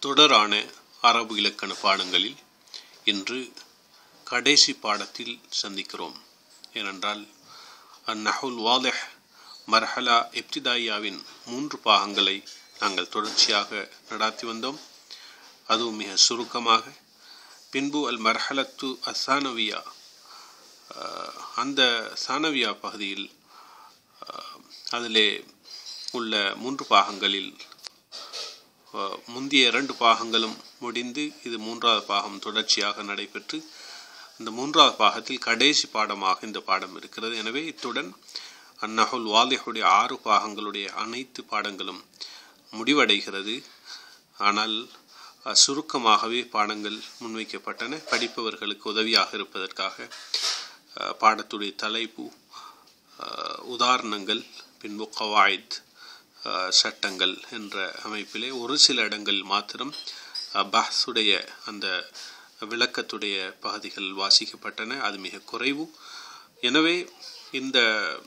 தொடரான அரபு இலக்கண பாடங்களில் இன்று கடைசி பாடத்தில் சந்திக்கிறோம் ஏனென்றால் அந்நஹுல் வாலஹ் மர்ஹலா இப்திதாயாவின் மூன்று பாகங்களை நாங்கள் தொடர்ச்சியாக நடாத்தி வந்தோம் அதுவும் மிக சுருக்கமாக பின்பு அல் மர்ஹலத்து அசானவியா அந்த சானவியா பகுதியில் அதிலே உள்ள மூன்று பாகங்களில் முந்தைய இரண்டு பாகங்களும் முடிந்து இது மூன்றாவது பாகம் தொடர்ச்சியாக நடைபெற்று இந்த மூன்றாவது பாகத்தில் கடைசி பாடமாக இந்த பாடம் இருக்கிறது எனவே இத்துடன் அந்நகுல் வாலிஹுடைய ஆறு பாகங்களுடைய அனைத்து பாடங்களும் முடிவடைகிறது ஆனால் சுருக்கமாகவே பாடங்கள் முன்வைக்கப்பட்டன படிப்பவர்களுக்கு உதவியாக இருப்பதற்காக பாடத்துடைய தலைப்பு உதாரணங்கள் பின்பு கவாய்த் சட்டங்கள் என்ற அமைப்பிலே ஒரு சில இடங்களில் மாத்திரம் பஹ்ஸுடைய அந்த விளக்கத்துடைய பகுதிகள் வாசிக்கப்பட்டன அது மிக குறைவு எனவே இந்த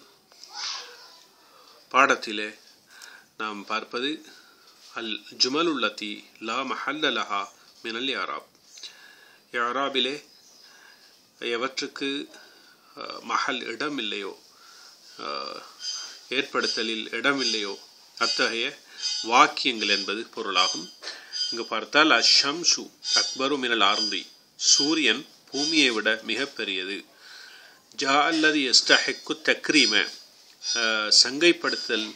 பாடத்திலே நாம் பார்ப்பது அல் ஜுமலுல்லத்தி லா மஹல்லலஹா மினல் யாராப் யாராபிலே எவற்றுக்கு மஹல் இடமில்லையோ ஏற்படுத்தலில் இடமில்லையோ அத்தகைய வாக்கியங்கள் என்பது பொருளாகும் இங்கு பார்த்தால் அஷம்சு அக்பரு மினல் ஆர்ந்தி சூரியன் பூமியை விட மிகப்பெரியது ஜா அல்லது எஸ்டஹெக்கு தக்ரீம சங்கைப்படுத்தல்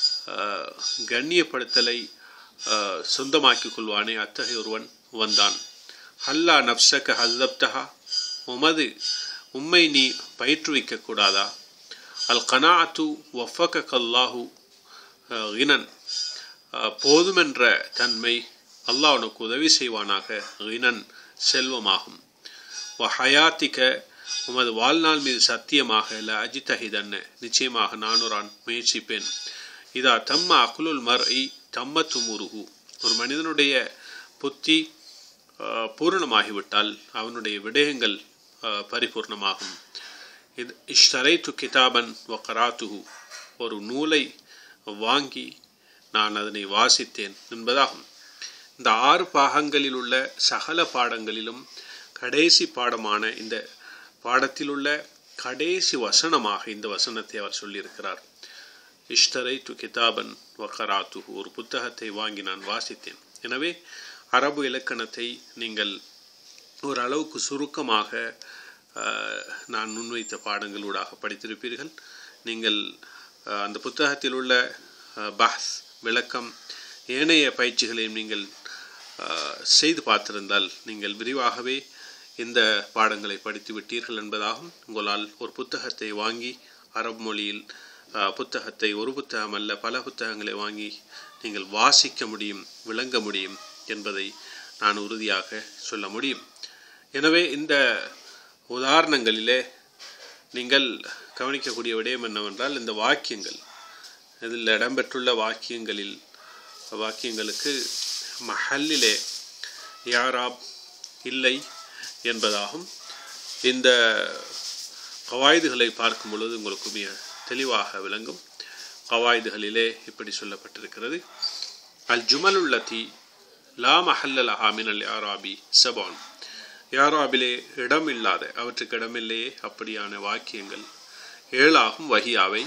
கண்ணியப்படுத்தலை சொந்தமாக்கிக் கொள்வானே அத்தகைய ஒருவன் வந்தான் ஹல்லா நப்சக ஹஸ்தப்தஹா உமது உம்மை நீ பயிற்றுவிக்க கூடாதா அல் கனாத்து வஃபக கல்லாஹு இனன் போதுமென்ற தன்மை அல்லாஹ் உனக்கு உதவி செய்வானாக இனன் செல்வமாகும் ஹயாத்திக்க உமது வாழ்நாள் மீது சத்தியமாக ல அஜித்தஹிதன்ன நிச்சயமாக நானுரான் முயற்சிப்பேன் இதா தம்ம அகுலுல் மர் ஐ தம்ம துமுருகு ஒரு மனிதனுடைய புத்தி பூரணமாகிவிட்டால் அவனுடைய விடயங்கள் பரிபூர்ணமாகும் இது இஷ்டரைத்து கிதாபன் வக்கராத்துகு ஒரு நூலை வாங்கி நான் அதனை வாசித்தேன் என்பதாகும் இந்த ஆறு பாகங்களில் உள்ள சகல பாடங்களிலும் கடைசி பாடமான இந்த பாடத்தில் உள்ள கடைசி வசனமாக இந்த வசனத்தை அவர் சொல்லியிருக்கிறார் இஷ்டரை டு கிதாபன் வக்கராத்து ஒரு புத்தகத்தை வாங்கி நான் வாசித்தேன் எனவே அரபு இலக்கணத்தை நீங்கள் ஓரளவுக்கு சுருக்கமாக நான் முன்வைத்த பாடங்களூடாக படித்திருப்பீர்கள் நீங்கள் அந்த புத்தகத்தில் உள்ள பஹ் விளக்கம் ஏனைய பயிற்சிகளையும் நீங்கள் செய்து பார்த்திருந்தால் நீங்கள் விரிவாகவே இந்த பாடங்களை படித்து விட்டீர்கள் என்பதாகும் உங்களால் ஒரு புத்தகத்தை வாங்கி அரபு மொழியில் புத்தகத்தை ஒரு புத்தகம் அல்ல பல புத்தகங்களை வாங்கி நீங்கள் வாசிக்க முடியும் விளங்க முடியும் என்பதை நான் உறுதியாக சொல்ல முடியும் எனவே இந்த உதாரணங்களிலே நீங்கள் கவனிக்கக்கூடிய விடயம் என்னவென்றால் இந்த வாக்கியங்கள் இதில் இடம்பெற்றுள்ள வாக்கியங்களில் வாக்கியங்களுக்கு மஹல்லிலே யாராப் இல்லை என்பதாகும் இந்த கவாய்துகளை பார்க்கும் பொழுது உங்களுக்கு மிக தெளிவாக விளங்கும் கவாய்துகளிலே இப்படி சொல்லப்பட்டிருக்கிறது அல் ஜுமல் உள்ளத்தி லா மஹல்லல் அஹாமின் அல் யாராபி சபான் யாராபிலே இடமில்லாத அவற்றுக்கு இடமில்லையே அப்படியான வாக்கியங்கள் ஏழாகும் வகியாவை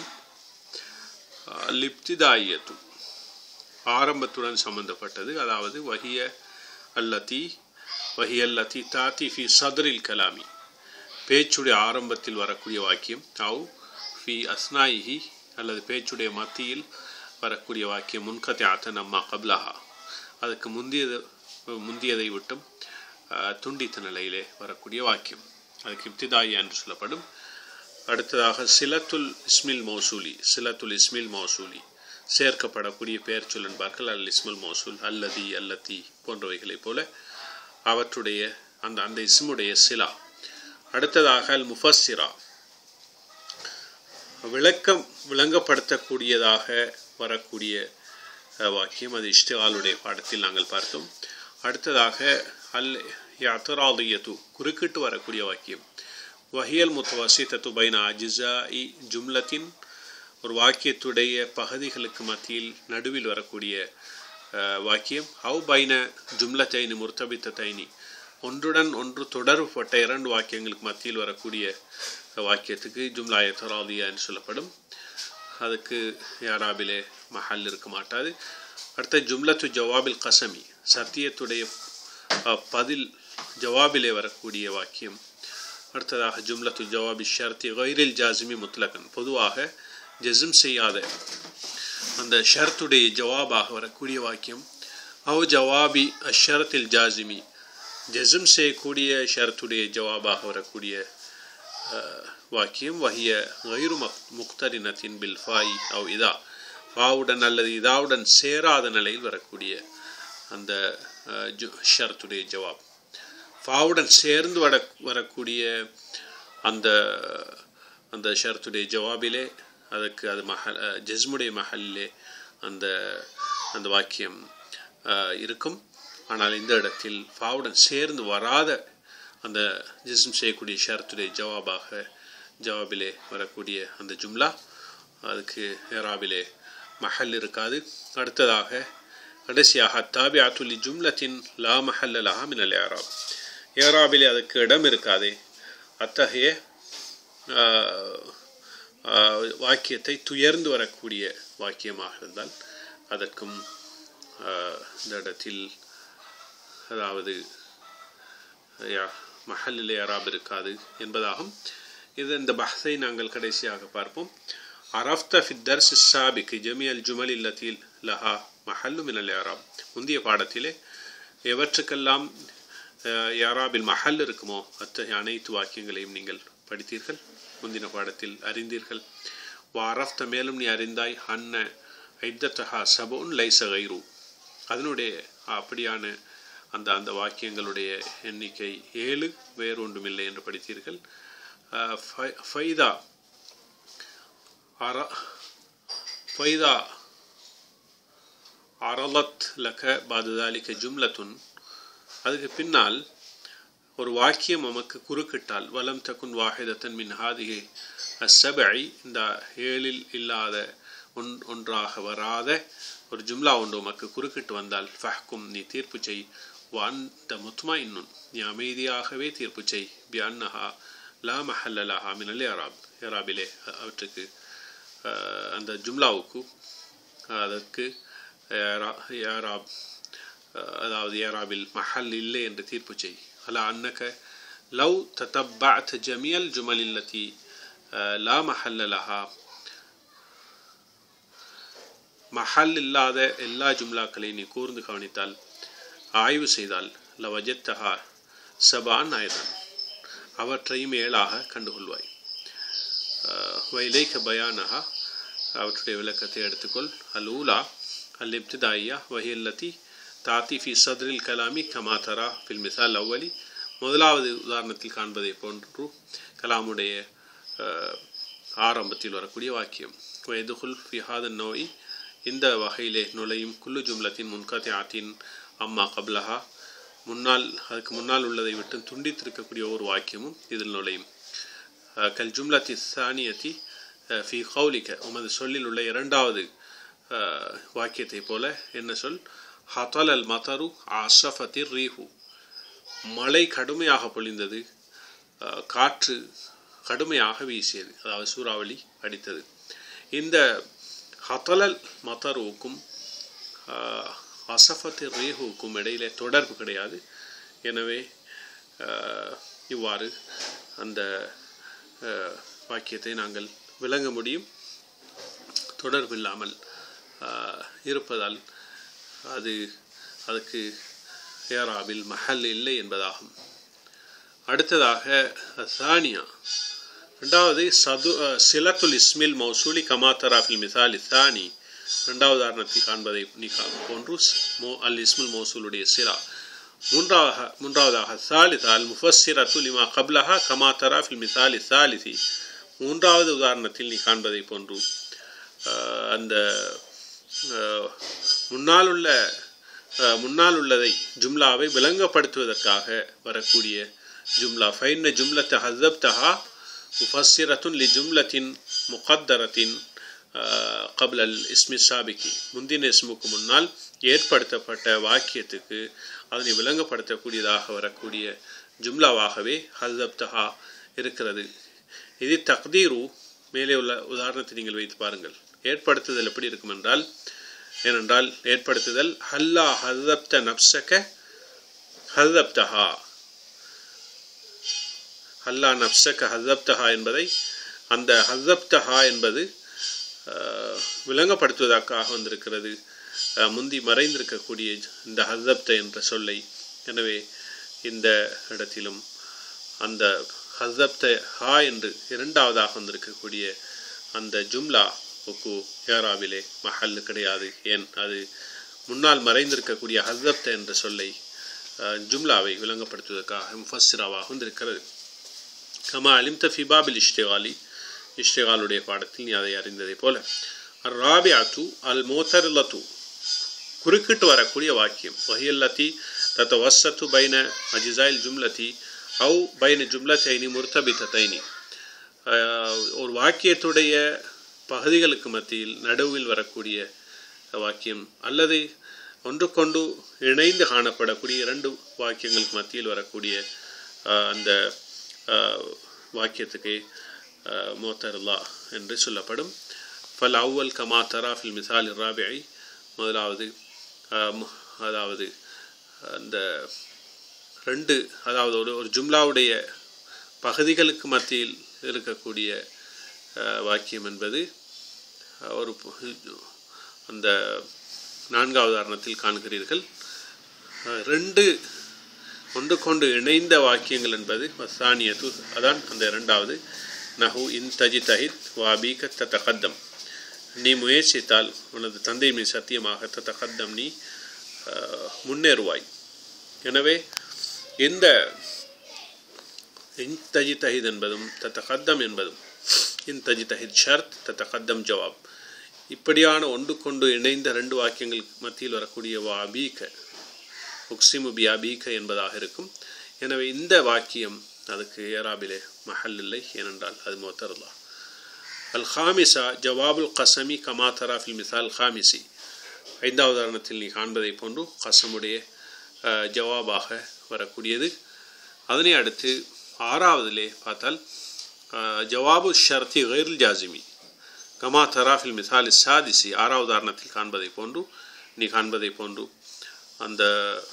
லிப்திதாயத்து ஆரம்பத்துடன் சம்பந்தப்பட்டது அதாவது வகிய அல்லத்தி வஹியல்லத்தி தாத்தி ஃபி சதரில் கலாமி பேச்சுடைய ஆரம்பத்தில் வரக்கூடிய வாக்கியம் அவு ஃபி அஸ்னாயிஹி அல்லது பேச்சுடைய மத்தியில் வரக்கூடிய வாக்கியம் முன்கத்தை ஆத்த நம்மா கப்லஹா அதுக்கு முந்தியது முந்தியதை விட்டும் துண்டித்த நிலையிலே வரக்கூடிய வாக்கியம் அதுக்கு இப்திதாயி என்று சொல்லப்படும் அடுத்ததாக சிலத்துல் இஸ்மில் மௌசூலி சிலத்துல் இஸ்மில் மௌசூலி சேர்க்கப்படக்கூடிய பெயர் சொல் என்பார்கள் அல் இஸ்முல் மௌசூல் அல்லதி அல்லத்தி போன்றவைகளைப் போல அவற்றுடைய அந்த அந்த இஸ்முடைய சிலா அடுத்ததாக அல் முஃபஸ்ஸிரா விளக்கம் விளங்கப்படுத்தக்கூடியதாக வரக்கூடிய வாக்கியம் அது இஷ்டிகாலுடைய பாடத்தில் நாங்கள் பார்த்தோம் அடுத்ததாக அல் யாத்தராதியத்து குறுக்கிட்டு வரக்கூடிய வாக்கியம் வஹியல் முத்தவசித்தத்து பைன அஜிசா இ ஜும்லத்தின் ஒரு வாக்கியத்துடைய பகுதிகளுக்கு மத்தியில் நடுவில் வரக்கூடிய அஹ், வாக்கியம் ஹவ் பைன ஜும்லத்தைனி முர்த்தபித்தத்தைனி ஒன்றுடன் ஒன்று தொடர்புபட்ட இரண்டு வாக்கியங்களுக்கு மத்தியில் வரக்கூடிய வாக்கியத்துக்கு ஜும்லா எத்தராலியா என்று சொல்லப்படும் அதுக்கு யாராபிலே மஹல் இருக்க மாட்டாது அடுத்த ஜும்லத்து ஜவாபில் கசமி சத்தியத்துடைய அஹ், பதில் ஜவாபிலே வரக்கூடிய வாக்கியம் அடுத்ததாக ஜும்லத்து ஜவாபி ஷர்த்தி கைரில் ஜாசிமி முத்லகன் பொதுவாக ஜஸ்ம் செய்யாத அந்த ஷர்த்துடைய ஜவாபாக வரக்கூடிய வாக்கியம் அவ் ஜவாபி அஷரத்தில் ஜாசிமி ஜஸ்ம் செய்யக்கூடிய ஷர்த்துடைய ஜவாபாக வரக்கூடிய அஹ், வாக்கியம் வஹிய கைரு மக் முக்தரினத்தின் பில் ஃபாய் அவ் இதா ஃபாவுடன் அல்லது இதாவுடன் சேராத நிலையில் வரக்கூடிய அந்த அஹ், ஜு- ஷர்த்துடைய ஜவாப் ஃபாவுடன் சேர்ந்து வர வரக்கூடிய அந்த அந்த ஷர்த்துடைய ஜவாபிலே அதுக்கு அது மஹல் அஹ், ஜஸ்முடைய மஹல்லே அந்த அந்த வாக்கியம் அஹ், இருக்கும் ஆனால் இந்த இடத்தில் ஃபாவுடன் சேர்ந்து வராத அந்த ஜிஸ்ம் செய்யக்கூடிய ஷர்த்துடைய ஜவாபாக ஜவாபிலே வரக்கூடிய அந்த ஜும்லா அதுக்கு ஏராபிலே மஹல் இருக்காது அடுத்ததாக கடைசியாக தாபியாத்துலி ஜும்லத்தின் லா மஹல்ல லஹா மினல் ஏராப் ஏராபிலே அதுக்கு இடம் இருக்காதே அத்தகைய ஆஹ், ஆஹ், வாக்கியத்தை துயர்ந்து வரக்கூடிய வாக்கியமாக இருந்தால் அதற்கும் ஆஹ், இந்த இடத்தில் அதாவது யா- மஹல்லிலே அராப் இருக்காது என்பதாகும் இது இந்த பஹ்ஸை நாங்கள் கடைசியாக பார்ப்போம் அரஃப்த ஃபித் தர்ஸ் சாபிக்கு ஜமியல் ஜுமல் இல்லத்தில் லஹா மஹல்லு மினல் யாராப் முந்தைய பாடத்திலே எவற்றுக்கெல்லாம் அஹ், யாராபில் மஹல் இருக்குமோ அத்தகைய அனைத்து வாக்கியங்களையும் நீங்கள் படித்தீர்கள் முந்தின பாடத்தில் அறிந்தீர்கள் வாரஃப்த மேலும் நீ அறிந்தாய் அன்ன ஐத்தஹா சபோன் லைச கைரு அதனுடைய அப்படியான அந்த அந்த வாக்கியங்களுடைய எண்ணிக்கை ஏழு வேறொன்றுமில்லை என்று படித்தீர்கள் அஹ், ஃபை- ஃபைதா அர ஃபைதா அரலத் லக பாதுதாலிக்க ஜும்லத்துன் அதுக்கு பின்னால் ஒரு வாக்கியம் நமக்கு குறுக்கிட்டால் வலம் தக்குன் வாஹிதத்தன் மின் ஹாதிகை அஸ்ஸபை இந்த ஏழில் இல்லாத ஒன் ஒன்றாக வராத ஒரு ஜும்லா ஒன்று உமக்கு குறுக்கிட்டு வந்தால் ஃபஹ்கும் நீ தீர்ப்பு செய் வாந்த முத்மா இன்னுன் நீ அமைதியாகவே தீர்ப்பு செய் பி அன்னஹா லா மஹல்ல லஹா மினல் ஏராப் ஏராபிலே அவற்றுக்கு அஹ், அந்த ஜும்லாவுக்கு அதற்கு ஏரா- ஏராப் அஹ், அதாவது ஏராபில் மஹல் இல்லை என்று தீர்ப்பு செய் அலா அன்னக லவ் தத்தப்பஅத் ஜமியல் ஜுமல் இல்லத்தி அஹ், லா மஹல்ல லஹா மஹல் இல்லாத எல்லா ஜும்லாக்களையும் நீ கூர்ந்து கவனித்தால் ஆய்வு செய்தால் லவஜத்தஹா சபான் ஆயதான் அவற்றையும் ஏழாக கண்டுகொள்வாய் வைலைக்க பயானஹா அவற்றுடைய விளக்கத்தை எடுத்துக்கொள் அல் ஊலா அல் இப்திதாயியா வஹியல்லதி தாத்தி ஃபி சத்ரில் கலாமி கமா தரா ஃபில் மிசால் அவ்வலி முதலாவது உதாரணத்தில் காண்பதை போன்று கலாமுடைய அஹ், ஆரம்பத்தில் வரக்கூடிய வாக்கியம் வயதுகுல் ஃபிஹாதன் நோய் இந்த வகையிலே நுழையும் குல்லு ஜும்லத்தின் முன்கத்தை ஆத்தின் அம்மா கப்லஹா முன்னால் அதுக்கு முன்னால் உள்ளதை விட்டு துண்டித்திருக்கக்கூடிய ஒரு வாக்கியமும் இதில் நுழையும் அஹ், கல் ஜும்லத்தி சானியத்தி அஹ், ஃபி கௌலிக்க உமது சொல்லில் உள்ள இரண்டாவது அஹ், வாக்கியத்தை போல என்ன சொல் ஹத்தல் அல் மதரு அசஃபத்திர் ரீஹு மழை கடுமையாக பொழிந்தது அஹ், காற்று கடுமையாக வீசியது அதாவது சூறாவளி அடித்தது இந்த ஹத்தலல் மதருவுக்கும் அசஃபத்து ரேஹுவுக்கும் இடையிலே தொடர்பு கிடையாது எனவே அஹ், இவ்வாறு அந்த அஹ், வாக்கியத்தை நாங்கள் விளங்க முடியும் தொடர்பு இல்லாமல் அஹ், இருப்பதால் அது அதுக்கு ஏராபில் மஹல் இல்லை என்பதாகும் அடுத்ததாக சானியா ரெண்டாவது சது அஹ், சிலத்துல் இஸ்மில் மௌசூலி கமாத்தராஃபில் மிசாலி சானி ரெண்டாவது உதாரணத்தில் காண்பதை நீ கா- போன்று ஸ்- மோ அல் இஸ்முல் மௌசூலுடைய சிலா மூன்றாவதாக மூன்றாவதாக சாலிதா அல் முஃபஸ்ஸிரத்து லிமா கப்லஹா கமாத்தரா ஃபில் மிசாலி சாலிசி மூன்றாவது உதாரணத்தில் நீ காண்பதை போன்று அஹ், அந்த அஹ், முன்னால் உள்ள அஹ், முன்னால் உள்ளதை ஜும்லாவை விளங்கப்படுத்துவதற்காக வரக்கூடிய ஜும்லா ஃபைன்ன ஜும்லத்தை ஹசப்தஹா முஃபஸ்ஸிரத்துன் லி ஜும்லத்தின் முகத்தரத்தின் கபில் அல் இஸ்மி சாபிக்கு முந்தின இஸ்முக்கு முன்னால் ஏற்படுத்தப்பட்ட வாக்கியத்துக்கு அதனை விளங்கப்படுத்தக்கூடியதாக வரக்கூடிய ஜும்லாவாகவே ஹல்தப்தஹா இருக்கிறது இது தக்தீரு மேலே உள்ள உதாரணத்தை நீங்கள் வைத்து பாருங்கள் ஏற்படுத்துதல் எப்படி இருக்கும் என்றால் ஏனென்றால் ஏற்படுத்துதல் ஹல்லா ஹதப்த நப்சக ஹதப்தஹா ஹல்லா நப்சக ஹதப்தஹா என்பதை அந்த ஹதப்தஹா என்பது விளங்கப்படுத்துவதற்காக வந்திருக்கிறது முந்தி மறைந்திருக்கக்கூடிய இந்த ஹதப்த என்ற சொல்லை எனவே இந்த இடத்திலும் அந்த ஹசப்த ஹா என்று இரண்டாவதாக வந்திருக்கக்கூடிய அந்த ஜும்லா உக்கு ஏராவிலே மஹல் கிடையாது ஏன் அது முன்னால் மறைந்திருக்கக்கூடிய ஹசப்த என்ற சொல்லை ஜும்லாவை விளங்கப்படுத்துவதற்காக முஃபஸ்ஸிராவாக வந்திருக்கிறது கமா அலிம் தஃபி பாபில் இஷ்டகாலி இஷ்டகாலுடைய பாடத்தில் நீ அதை அறிந்ததை போல ராபியாத்து அல் மோத்தர்லத்து குறுக்கிட்டு வரக்கூடிய வாக்கியம் வஹியல்லத்தி தத்த வசத்து பைன அஜிசாயில் ஜும்லத்தி அவு பைன ஜும்லத்தைனி முர்த்தபித்தைனி ஒரு வாக்கியத்துடைய பகுதிகளுக்கு மத்தியில் நடுவில் வரக்கூடிய வாக்கியம் அல்லது ஒன்றுக்கொண்டு இணைந்து காணப்படக்கூடிய இரண்டு வாக்கியங்களுக்கு மத்தியில் வரக்கூடிய அந்த வாக்கியத்துக்கு மோத்தர்லா என்று சொல்லப்படும் ஃபல் அவ்வல் கமா தரா ஃபில் மிசால் ராபிஐ முதலாவது அதாவது அந்த ரெண்டு அதாவது ஒரு ஒரு ஜும்லாவுடைய பகுதிகளுக்கு மத்தியில் இருக்கக்கூடிய வாக்கியம் என்பது ஒரு அந்த நான்காவது உதாரணத்தில் காண்கிறீர்கள் ரெண்டு ஒன்று கொண்டு இணைந்த வாக்கியங்கள் என்பது வசானியத்து அதான் அந்த இரண்டாவது நஹு இன் தஜி தஹித் வாபீக தகத்தம் நீ முயற்சித்தால் உனது தந்தை மீ சத்தியமாக தகத்தம் நீ முன்னேறுவாய் எனவே இந்த இன் தஜி தஹித் என்பதும் தத்தகத்தம் என்பதும் இன் தஜி தஹித் ஷர்த் தத்தகத்தம் ஜவாப் இப்படியான ஒன்று கொண்டு இணைந்த ரெண்டு வாக்கியங்களுக்கு மத்தியில் வரக்கூடிய வாபீக உக்சிமு பியாபீக என்பதாக இருக்கும் எனவே இந்த வாக்கியம் அதுக்கு ஏராபிலே மஹல் இல்லை ஏனென்றால் அது மோத்தருல்லா அல் ஹாமிசா ஜவாபுல் கசமி கமா தராஃபில் மிசால் ஹாமிசி ஐந்தாவது உதாரணத்தில் நீ காண்பதை போன்று கசமுடைய ஜவாபாக வரக்கூடியது அதனை அடுத்து ஆறாவதிலே பார்த்தால் ஜவாபு ஷர்த்தி கைருல் ஜாசிமி கமா தராஃபில் மிசால் சாதிசி ஆறாவது உதாரணத்தில் காண்பதை போன்று நீ காண்பதை போன்று அந்த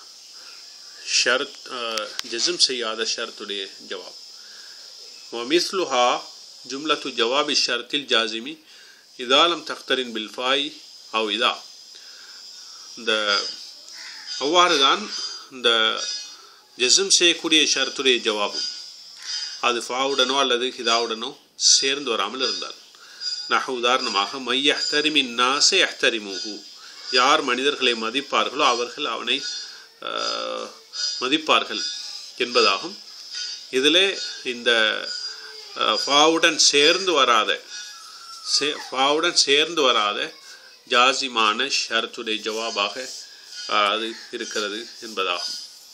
ஷர்த் ஜஸ்ம் செய்யாத ஷர்த்துடைய ஜவாப் மிஸ்லுஹா ஜும்லத்து ஜவாபி ஷர்த்தில் ஜாசிமி இதாலம் தக்தரின் பில்ஃபாய் அவ் இதா இந்த அவ்வாறு தான் இந்த ஜஸ்ம் செய்யக்கூடிய ஷர்த்துடைய ஜவாபும் அது ஃபாவுடனோ அல்லது ஹிதாவுடனோ சேர்ந்து வராமல் இருந்தால் நக உதாரணமாக மையஹ்தரிமின் நாசை அஹ்தரிமுகு யார் மனிதர்களை மதிப்பார்களோ அவர்கள் அவனை மதிப்பார்கள் என்பதாகும் இதில் இந்த ஃபாவுடன் சேர்ந்து வராத சே ஃபாவுடன் சேர்ந்து வராத ஜாசிமான ஷரத்துடைய ஜவாபாக அது இருக்கிறது என்பதாகும்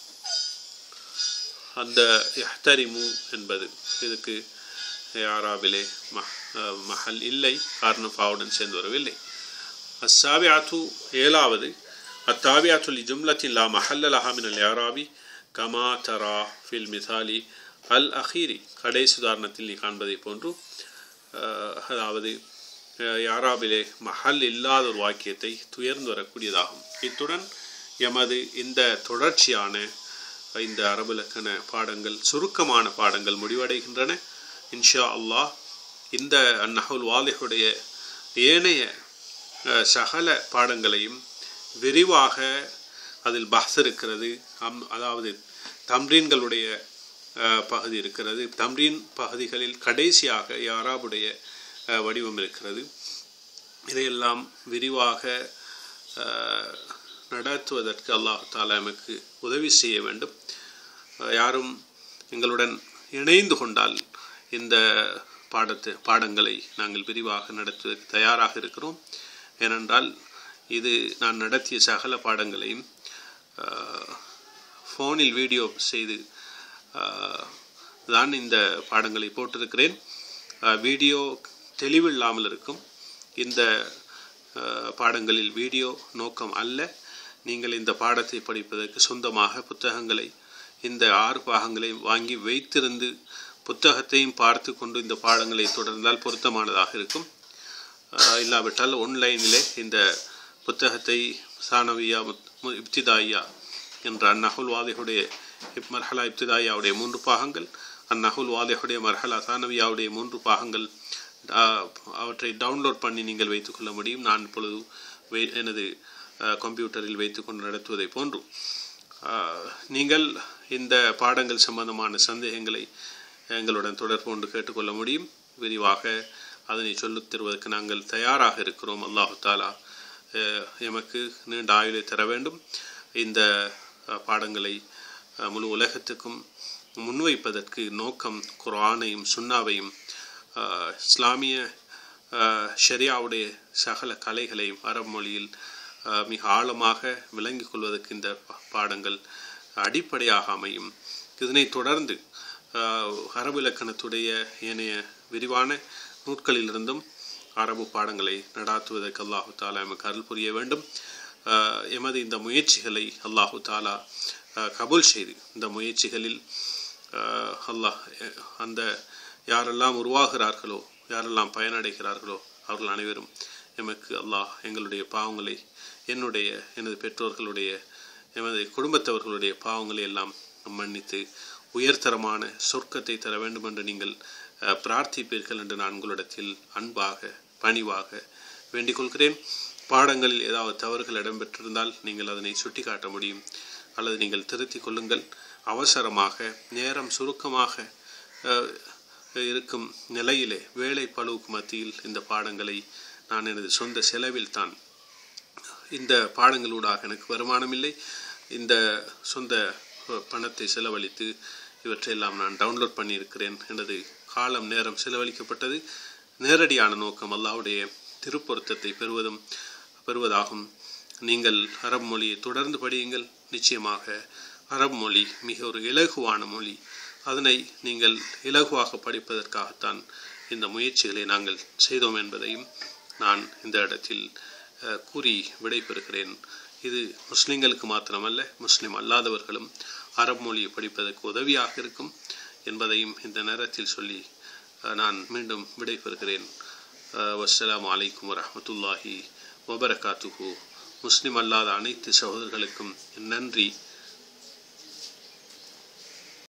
அந்த எஹ்தரிமு என்பது இதுக்கு யாராவிலே மஹ் மஹல் இல்லை காரணம் ஃபாவுடன் சேர்ந்து வரவில்லை அஸ்ஸாபியாத்து ஏழாவது அத்தாபியாத்து லி ஜும்லத்தின் லா மஹல்ல லஹா மின் அல் யாராபி கமா தரா ஃபில் மிசாலி அல் அஹீரி கடைசி உதாரணத்தில் நீ காண்பதை போன்று அதாவது யாராபிலே மஹல் இல்லாத ஒரு வாக்கியத்தை துயர்ந்து வரக்கூடியதாகும் இத்துடன் எமது இந்த தொடர்ச்சியான இந்த அரபுலக்கண பாடங்கள் சுருக்கமான பாடங்கள் முடிவடைகின்றன இன்ஷா அல்லாஹ் இந்த அந்நகுல் வாலிஹுடைய ஏனைய சகல பாடங்களையும் விரிவாக அதில் பஹ் இருக்கிறது அம் அதாவது தம்ரீன்களுடைய பகுதி இருக்கிறது தம்ரீன் பகுதிகளில் கடைசியாக யாராபுடைய வடிவம் இருக்கிறது இதையெல்லாம் விரிவாக நடத்துவதற்கு அல்லாஹாலா எமக்கு உதவி செய்ய வேண்டும் யாரும் எங்களுடன் இணைந்து கொண்டால் இந்த பாடத்து பாடங்களை நாங்கள் விரிவாக நடத்துவதற்கு தயாராக இருக்கிறோம் ஏனென்றால் இது நான் நடத்திய சகல பாடங்களையும் ஃபோனில் வீடியோ செய்து தான் இந்த பாடங்களை போட்டிருக்கிறேன் வீடியோ தெளிவில்லாமல் இருக்கும் இந்த அஹ், பாடங்களில் வீடியோ நோக்கம் அல்ல நீங்கள் இந்த பாடத்தை படிப்பதற்கு சொந்தமாக புத்தகங்களை இந்த ஆறு பாகங்களை வாங்கி வைத்திருந்து புத்தகத்தையும் பார்த்து கொண்டு இந்த பாடங்களை தொடர்ந்தால் பொருத்தமானதாக இருக்கும் அஹ், இல்லாவிட்டால் ஆன்லைனிலே இந்த புத்தகத்தை சானவியா முத்- மு- இப்திதாயியா என்ற அந்நகுல் வாதியுடைய இப் மர்ஹலா இப்திதாயாவுடைய மூன்று பாகங்கள் அந்நகுல் வாதியுடைய மர்ஹலா சானவியாவுடைய மூன்று பாகங்கள் ஆஹ், அவற்றை டவுன்லோட் பண்ணி நீங்கள் வைத்துக்கொள்ள முடியும் நான் இப்பொழுது வை- எனது ஆஹ், கம்ப்யூட்டரில் வைத்துக்கொண்டு நடத்துவதை போன்று ஆஹ், நீங்கள் இந்த பாடங்கள் சம்பந்தமான சந்தேகங்களை எங்களுடன் தொடர்பு கொண்டு கேட்டுக்கொள்ள முடியும் விரிவாக அதனை சொல்லித் தருவதற்கு நாங்கள் தயாராக இருக்கிறோம் அல்லாஹு தாலா அஹ், எமக்கு நீண்ட ஆயுளை தர வேண்டும் இந்த அஹ், பாடங்களை அஹ், முழு உலகத்துக்கும் முன்வைப்பதற்கு நோக்கம் குர்ஆனையும் சுன்னாவையும் அஹ், இஸ்லாமிய அஹ், ஷரியாவுடைய சகல கலைகளையும் அரபு மொழியில் அஹ், மிக ஆழமாக விளங்கிக் கொள்வதற்கு இந்த பா- பாடங்கள் அடிப்படையாக அமையும் இதனைத் தொடர்ந்து அஹ், அரபு இலக்கணத்துடைய ஏனைய விரிவான நூட்களிலிருந்தும் அரபு பாடங்களை நடாத்துவதற்கு அல்லாஹு தாலா எமக்கு அருள் புரிய வேண்டும் அஹ், எமது இந்த முயற்சிகளை அல்லாஹு தாலா அஹ், கபூல் செய்து இந்த முயற்சிகளில் அஹ், அல்லாஹ் அஹ், அந்த யாரெல்லாம் உருவாகிறார்களோ யாரெல்லாம் பயனடைகிறார்களோ அவர்கள் அனைவரும் எமக்கு அல்லாஹ் எங்களுடைய பாவங்களை என்னுடைய எனது பெற்றோர்களுடைய எமது குடும்பத்தவர்களுடைய பாவங்களை எல்லாம் மன்னித்து உயர்தரமான சொர்க்கத்தை தர வேண்டும் என்று நீங்கள் அஹ், பிரார்த்திப்பீர்கள் என்று நான் உங்களிடத்தில் அன்பாக பணிவாக வேண்டிக் கொள்கிறேன் பாடங்களில் ஏதாவது தவறுகள் இடம்பெற்றிருந்தால் நீங்கள் அதனை சுட்டிக்காட்ட முடியும் அல்லது நீங்கள் திருத்திக் கொள்ளுங்கள் அவசரமாக நேரம் சுருக்கமாக அஹ், இருக்கும் நிலையிலே வேலை பளுவுக்கு மத்தியில் இந்த பாடங்களை நான் எனது சொந்த செலவில் தான் இந்த பாடங்களூடாக எனக்கு வருமானம் இல்லை இந்த சொந்த அஹ், பணத்தை செலவழித்து இவற்றையெல்லாம் நான் டவுன்லோட் பண்ணியிருக்கிறேன் எனது காலம் நேரம் செலவழிக்கப்பட்டது நேரடியான நோக்கம் அல்லாஹ்வுடைய திருப்பொருத்தத்தை பெறுவதும் பெறுவதாகும் நீங்கள் அரபு மொழியை தொடர்ந்து படியுங்கள் நிச்சயமாக அரபு மொழி மிக ஒரு இலகுவான மொழி அதனை நீங்கள் இலகுவாக படிப்பதற்காகத்தான் இந்த முயற்சிகளை நாங்கள் செய்தோம் என்பதையும் நான் இந்த இடத்தில் அஹ், கூறி விடைபெறுகிறேன் இது முஸ்லிம்களுக்கு மாத்திரமல்ல முஸ்லிம் அல்லாதவர்களும் அரபு மொழியை படிப்பதற்கு உதவியாக இருக்கும் என்பதையும் இந்த நேரத்தில் சொல்லி அஹ், நான் மீண்டும் விடைபெறுகிறேன் அஹ், வஸ்ஸலாமு அலைக்கும் வரஹ்மத்துல்லாஹி வபரகாத்துஹு முஸ்லிம் அல்லாத அனைத்து சகோதரர்களுக்கும் என் நன்றி